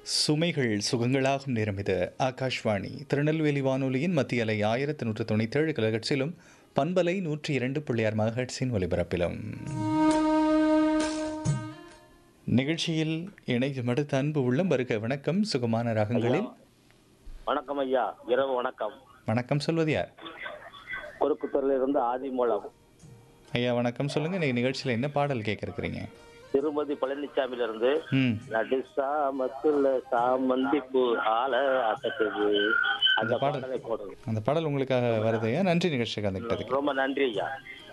சுமைகள் சுகங்களாகும் நேரம் இது ஆகாஷ்வாணி திருநெல்வேலி வானொலியின் மத்திய அலை ஆயிரத்தி நூற்று தொண்ணூற்றேழு கிலகட்சிலும் பண்பலை நூற்றி இரண்டு புள்ளியார் மகட்சின் ஒலிபரப்பிலும் நிகழ்ச்சியில் இணையும் அடுத்த அன்பு உள்ளம் வருக வணக்கம் சுகமான ராகங்களில் வணக்கம் ஐயா இரவு வணக்கம் வணக்கம் சொல்வது யார் குறுக்குத்தூர்ல இருந்து ஆதிமூலம் ஐயா வணக்கம் சொல்லுங்க இன்னைக்கு நிகழ்ச்சியில் என்ன பாடல் கேட்க இருக்கிறீங்க திருமதி பழனிசாமில இருந்து ம் நடு சாமத்துல சாமந்தி பூ ஆல அசத்துது அந்த பாடல். பாடலை போடுங்க அந்த பாடல் உங்களுக்காக வருது ஐயா நன்றி நிகழ்ச்சிக்கு வந்துக்கிட்டதுக்கு ரொம்ப நன்றி ஐயா